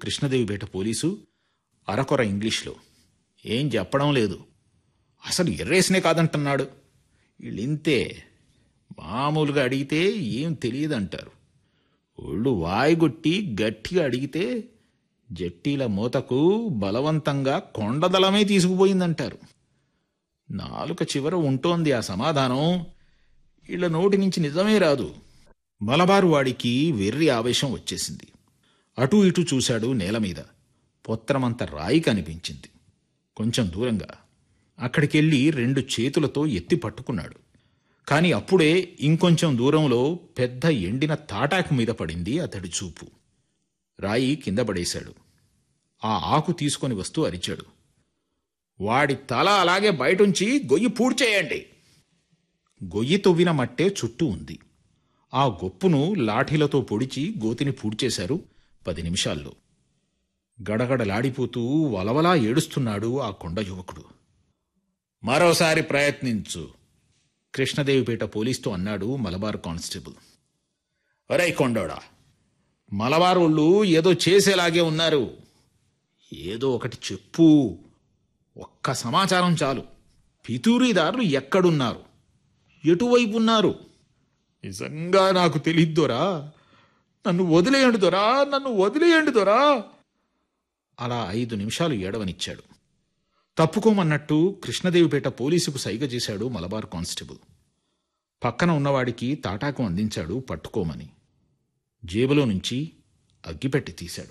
Krishnadevipeta police అరకొర ఇంగ్లీష్లో ఏం చెప్పడం లేదు అసలు ఎర్రేసినే కాదంటున్నాడు వీళ్ళింతే మామూలుగా అడిగితే ఏం తెలియదంటారు ఒళ్ళు వాయిగొట్టి గట్టిగా అడిగితే జట్టీల మూతకు బలవంతంగా కొండదలమే తీసుకుపోయిందంటారు నాలుక చివర ఉంటోంది ఆ సమాధానం వీళ్ళ నోటి నుంచి నిజమే రాదు మలబారు వాడికి వెర్రి ఆవేశం వచ్చేసింది అటూ ఇటూ చూశాడు నేల మీద పొత్రమంత రాయి కనిపించింది కొంచెం దూరంగా అక్కడికెళ్ళి రెండు చేతులతో ఎత్తి పట్టుకున్నాడు కాని అప్పుడే ఇంకొంచెం దూరంలో పెద్ద ఎండిన తాటాకు మీద పడింది అతడి చూపు రాయి కింద పడేశాడు ఆ ఆకు తీసుకొని వస్తూ అరిచాడు వాడి తల అలాగే బయటుంచి గొయ్యి పూడ్చేయండి గొయ్యి తవ్విన మట్టే చుట్టూ ఉంది ఆ గొప్పును లాఠీలతో పొడిచి గోతిని పూడ్చేశారు పది నిమిషాల్లో గడగడలాడిపోతూ వలవలా ఏడుస్తున్నాడు ఆ కొండ యువకుడు మరోసారి ప్రయత్నించు కృష్ణదేవిపేట పోలీసుతో అన్నాడు మలబార్ కానిస్టేబుల్ ఒరై కొండోడా మలబార్ వాళ్ళు ఏదో చేసేలాగే ఉన్నారు ఏదో ఒకటి చెప్పు ఒక్క సమాచారం చాలు పితూరీదారులు ఎక్కడున్నారు ఎటువైపు ఉన్నారు నిజంగా నాకు తెలియద్దోరా నన్ను వదిలేయండి దొరా నన్ను వదిలేయండి దొరా అలా ఐదు నిమిషాలు ఏడవనిచ్చాడు తప్పుకోమన్నట్టు కృష్ణదేవిపేట పోలీసుకు సైగ చేశాడు మలబార్ కానిస్టేబుల్ పక్కన ఉన్నవాడికి తాటాకు అందించాడు పట్టుకోమని జేబులో నుంచి అగ్గిపెట్టి తీశాడు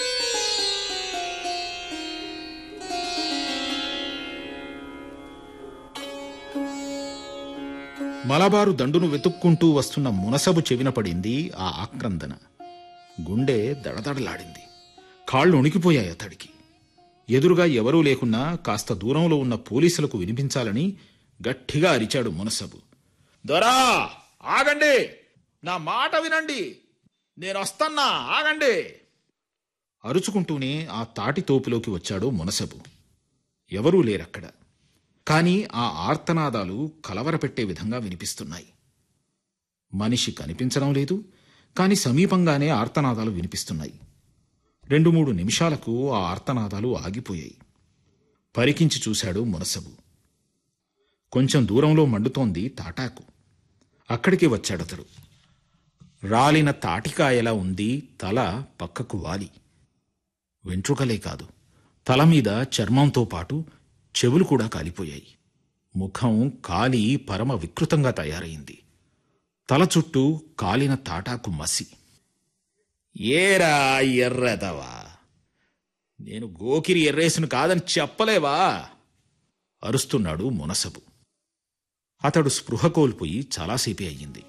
మలబారు దండును వెతుక్కుంటూ వస్తున్న మునసబు చెవిన పడింది ఆ ఆక్రందన గుండె దడదడలాడింది కాళ్ళు ఉణికిపోయాయి అతడికి ఎదురుగా ఎవరూ లేకున్నా కాస్త దూరంలో ఉన్న పోలీసులకు వినిపించాలని గట్టిగా అరిచాడు మునసబు దొరా ఆగండి నా మాట వినండి నేను వస్తన్నా ఆగండి అరుచుకుంటూనే ఆ తాటి తోపులోకి వచ్చాడు మునసబు ఎవరూ లేరక్కడ కాని ఆ ఆర్తనాదాలు కలవరపెట్టే విధంగా వినిపిస్తున్నాయి మనిషి కనిపించడం లేదు కాని సమీపంగానే ఆర్తనాదాలు వినిపిస్తున్నాయి రెండు మూడు నిమిషాలకు ఆ ఆర్తనాదాలు ఆగిపోయాయి పరికించి చూశాడు మునసబు కొంచెం దూరంలో మండుతోంది తాటాకు అక్కడికి వచ్చాడతడు రాలిన తాటికాయలా ఉంది తల పక్కకు వాలి వెంట్రుకలే కాదు తల మీద చర్మంతో పాటు చెవులు కూడా కాలిపోయాయి ముఖం కాలి పరమ వికృతంగా తయారైంది తల చుట్టూ కాలిన తాటాకు మసి ఏరా ఎర్రదవా నేను గోకిరి ఎర్రేసును కాదని చెప్పలేవా అరుస్తున్నాడు మునసబు అతడు స్పృహ కోల్పోయి చాలాసేపే అయ్యింది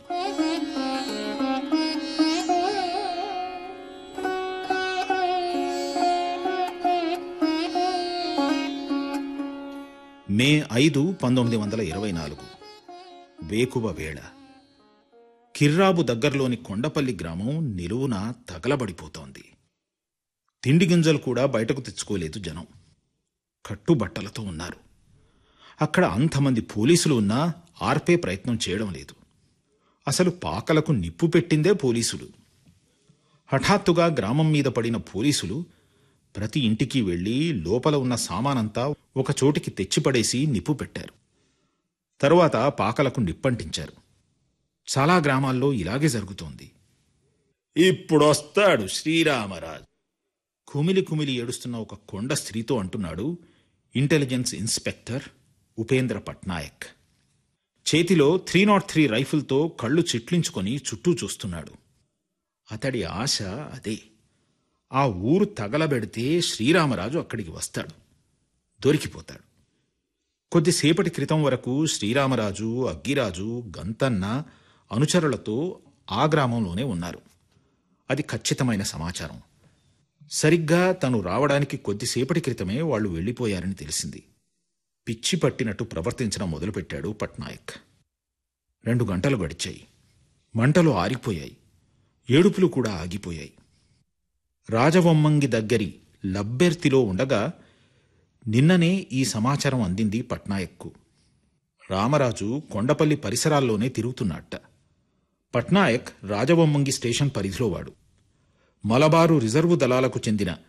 మే ఐదు పంతొమ్మిది వందల ఇరవై నాలుగు వేకువ వేళ కిర్రాబు దగ్గరలోని కొండపల్లి గ్రామం నిలువున తగలబడిపోతోంది తిండి గింజలు కూడా బయటకు తెచ్చుకోలేదు జనం కట్టుబట్టలతో ఉన్నారు అక్కడ అంతమంది పోలీసులు ఉన్నా ఆర్పే ప్రయత్నం చేయడం లేదు అసలు పాకలకు నిప్పు పెట్టిందే పోలీసులు హఠాత్తుగా గ్రామం మీద పడిన పోలీసులు ప్రతి ఇంటికి వెళ్లి లోపల ఉన్న సామానంతా ఒక చోటికి తెచ్చిపడేసి నిప్పు పెట్టారు తరువాత పాకలకు నిప్పంటించారు చాలా గ్రామాల్లో ఇలాగే జరుగుతోంది ఇప్పుడొస్తాడు శ్రీరామరాజు కుమిలి కుమిలి ఏడుస్తున్న ఒక కొండ స్త్రీతో అంటున్నాడు ఇంటెలిజెన్స్ ఇన్స్పెక్టర్ ఉపేంద్ర పట్నాయక్ చేతిలో త్రీ నాట్ త్రీ రైఫిల్తో కళ్ళు చిట్లించుకొని చుట్టూ చూస్తున్నాడు అతడి ఆశ అదే ఆ ఊరు తగలబెడితే శ్రీరామరాజు అక్కడికి వస్తాడు దొరికిపోతాడు కొద్దిసేపటి క్రితం వరకు శ్రీరామరాజు అగ్గిరాజు గంతన్న అనుచరులతో ఆ గ్రామంలోనే ఉన్నారు అది ఖచ్చితమైన సమాచారం సరిగ్గా తను రావడానికి కొద్దిసేపటి క్రితమే వాళ్ళు వెళ్ళిపోయారని తెలిసింది పిచ్చి పట్టినట్టు ప్రవర్తించడం మొదలుపెట్టాడు పట్నాయక్ రెండు గంటలు గడిచాయి మంటలు ఆరిపోయాయి ఏడుపులు కూడా ఆగిపోయాయి రాజవొమ్మంగి దగ్గరి లబ్బెర్తిలో ఉండగా నిన్ననే ఈ సమాచారం అందింది పట్నాయక్కు రామరాజు కొండపల్లి పరిసరాల్లోనే తిరుగుతున్నట్ట పట్నాయక్ రాజవొమ్మంగి స్టేషన్ పరిధిలో వాడు మలబారు రిజర్వు దళాలకు చెందిన